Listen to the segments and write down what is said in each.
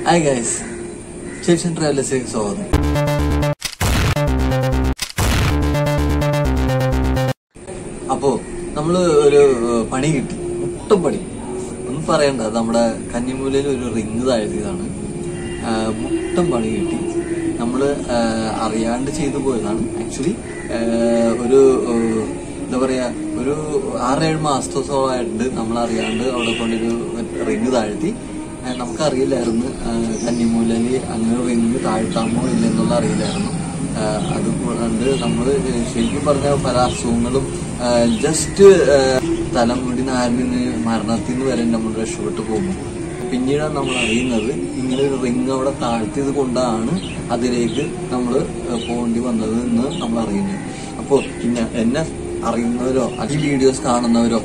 hi guys station ട്രാവലേഴ്സിലേക്ക് സ്വാഗതം അപ്പോ നമ്മള് ഒരു ഏഹ്, പണി കിട്ടി മുട്ടം പണി ഒന്നും പറയണ്ട നമ്മുടെ കന്നിമൂലയിൽ ഒരു റിങ് താഴ്ത്തിയതാണ് ആഹ്, മുട്ടം പണി കിട്ടി നമ്മള് ആഹ്, അറിയാണ്ട് ചെയ്തു പോയതാണ് ആക്ച്വലി ഒരു ഏഹ്, എന്താ പറയാ ഒരു ആറേഴ് മാസത്തോളമായിട്ട് നമ്മൾ അറിയാണ്ട് അവിടെ കൊണ്ടൊരു റിങ് താഴ്ത്തി ആഹ്, നമുക്കറിയില്ലായിരുന്നു ആഹ്, കന്നിമൂലയിൽ അങ്ങനെ റിങ് താഴ്ത്താമോ ഇല്ലെന്നുള്ള അറിയില്ലായിരുന്നു ആഹ് അതുകൊണ്ട് നമ്മൾ ശരിക്കും പറഞ്ഞ പല അസുഖങ്ങളും ജസ്റ്റ് തലമുടി നാരിന് മരണത്തിൽ നിന്ന് വരെ നമ്മൾ രക്ഷപ്പെട്ടു പോകുന്നു പിന്നീടാണ് നമ്മൾ അറിയുന്നത് ഇങ്ങനെ ഒരു റിങ് അവിടെ താഴ്ത്തിയത് കൊണ്ടാണ് അതിലേക്ക് നമ്മൾ പോകേണ്ടി വന്നത് എന്ന് നമ്മൾ അറിയുന്നത് അപ്പോൾ പിന്നെ എന്നെ അറിയുന്നവരോ ഈ വീഡിയോസ് കാണുന്നവരോ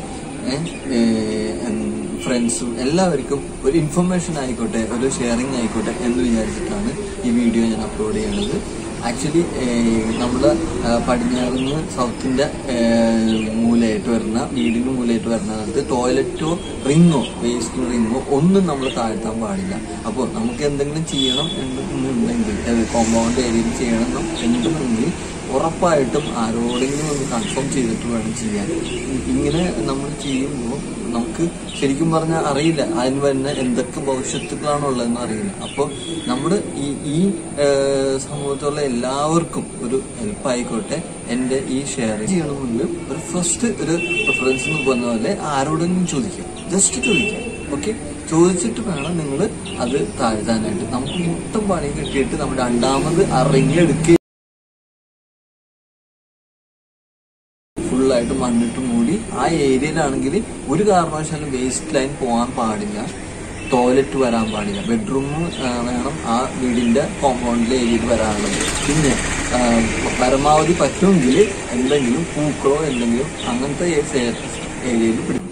ഫ്രണ്ട്സും എല്ലാവർക്കും ഒരു ഇൻഫർമേഷൻ ആയിക്കോട്ടെ ഒരു ഷെയറിങ് ആയിക്കോട്ടെ എന്ന് വിചാരിച്ചിട്ടാണ് ഈ വീഡിയോ ഞാൻ അപ്ലോഡ് ചെയ്യണത് ആക്ച്വലി നമ്മുടെ പടിഞ്ഞാറുന്ന് സൗത്തിന്റെ മൂലയായിട്ട് വരുന്ന വീടിന് മൂലയായിട്ട് വരുന്നതിനകത്ത് ടോയ്ലറ്റോ റിങ്ങോ വേസ്റ്റ് റിങ്ങോ ഒന്നും നമ്മൾ താഴ്ത്താൻ പാടില്ല അപ്പോൾ നമുക്ക് എന്തെങ്കിലും ചെയ്യണം എന്നുണ്ടെങ്കിൽ കോമ്പൗണ്ട് ഏരിയയിൽ ചെയ്യണം എന്നുണ്ടെങ്കിൽ ഉറപ്പായിട്ടും ആരോടെങ്കിലും ഒന്ന് കൺഫേം ചെയ്തിട്ട് വേണം ചെയ്യാൻ ഇങ്ങനെ നമ്മൾ ചെയ്യുമ്പോൾ നമുക്ക് ശരിക്കും പറഞ്ഞാൽ അറിയില്ല അതിന് വരുന്ന എന്തൊക്കെ ഭവിഷ്യത്തുക്കളാണ് ഉള്ളതെന്ന് അറിയില്ല അപ്പോൾ നമ്മുടെ ഈ ഈ ഏഹ്, സമൂഹത്തിലുള്ള എല്ലാവർക്കും ഒരു ഹെൽപ്പ് ആയിക്കോട്ടെ എൻ്റെ ഈ ഷെയർ ചെയ്യണമെങ്കിൽ ഒരു ഫസ്റ്റ് ഒരു പ്രിഫറൻസ് എന്ന് പറഞ്ഞ പോലെ ആരോടെങ്കിലും ചോദിക്കാം ജസ്റ്റ് ചോദിക്കാം ഓക്കെ ചോദിച്ചിട്ട് വേണം നിങ്ങൾ അത് താഴ്ത്താനായിട്ട് നമുക്ക് മൊത്തം പണി കിട്ടിയിട്ട് നമ്മൾ രണ്ടാമത് അറിഞ്ഞെടുക്കുക ഫുള്ളായിട്ട് മണ്ണിട്ട് മൂടി ആ ഏരിയയിലാണെങ്കിൽ ഒരു കാരണവശാലും വേസ്റ്റ് ലൈൻ പോകാൻ പാടില്ല ടോയ്ലറ്റ് വരാൻ പാടില്ല ബെഡ്റൂം വേണം ആ വീടിന്റെ കോമ്പൗണ്ടിലെ ഏരിയയിൽ വരാനുള്ളത് പിന്നെ ആ, പരമാവധി പറ്റുമെങ്കിൽ എന്തെങ്കിലും പൂക്കളോ എന്തെങ്കിലും അങ്ങനത്തെ ഏരിയയിൽ പിടിക്കും